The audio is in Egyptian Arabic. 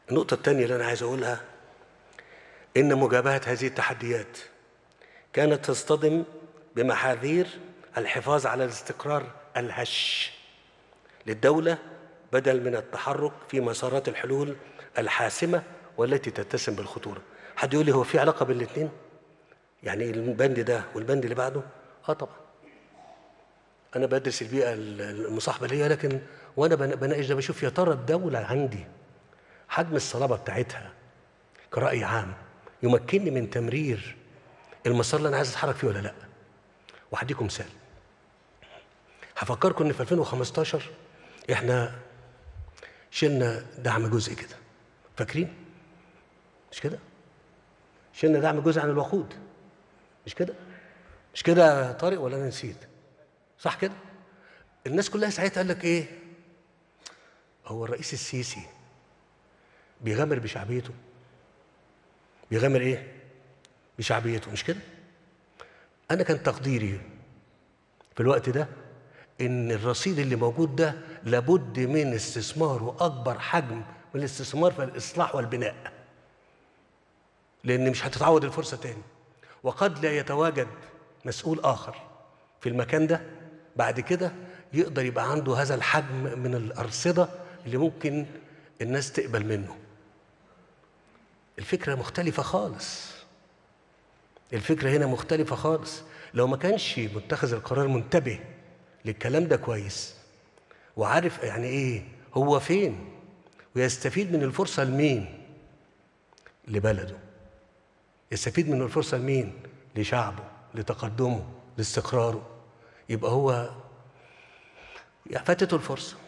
النقطة الثانية اللي أنا عايز أقولها إن مجابهة هذه التحديات كانت تصطدم بمحاذير الحفاظ على الاستقرار الهش للدولة بدل من التحرك في مسارات الحلول الحاسمة والتي تتسم بالخطورة حد يقول لي هو في علاقة بين الاثنين يعني البند ده والبند اللي بعده اه طبعا انا بدرس البيئة المصاحبة ليا لكن وانا بناقش ده بشوف يا ترى الدولة عندي حجم الصلابة بتاعتها كرأي عام يمكنني من تمرير المسار اللي انا عايز اتحرك فيه ولا لا وهديكم مثال هفكركم ان في 2015 احنا شلنا دعم جزئي كده فاكرين مش كده شلنا دعم جزء عن الوقود مش كده مش كده يا طارق ولا انا نسيت صح كده الناس كلها ساعتها قال لك ايه هو الرئيس السيسي بيغامر بشعبيته بيغامر ايه بشعبيته مش كده انا كان تقديري في الوقت ده ان الرصيد اللي موجود ده لابد من استثماره اكبر حجم من الاستثمار في الاصلاح والبناء لان مش هتتعود الفرصه تاني وقد لا يتواجد مسؤول اخر في المكان ده بعد كده يقدر يبقى عنده هذا الحجم من الارصده اللي ممكن الناس تقبل منه الفكره مختلفه خالص الفكره هنا مختلفه خالص لو ما كانش متخذ القرار منتبه للكلام ده كويس وعارف يعني ايه هو فين ويستفيد من الفرصه لمين لبلده يستفيد من الفرصه لمين لشعبه لتقدمه لاستقراره يبقى هو فاتته الفرصه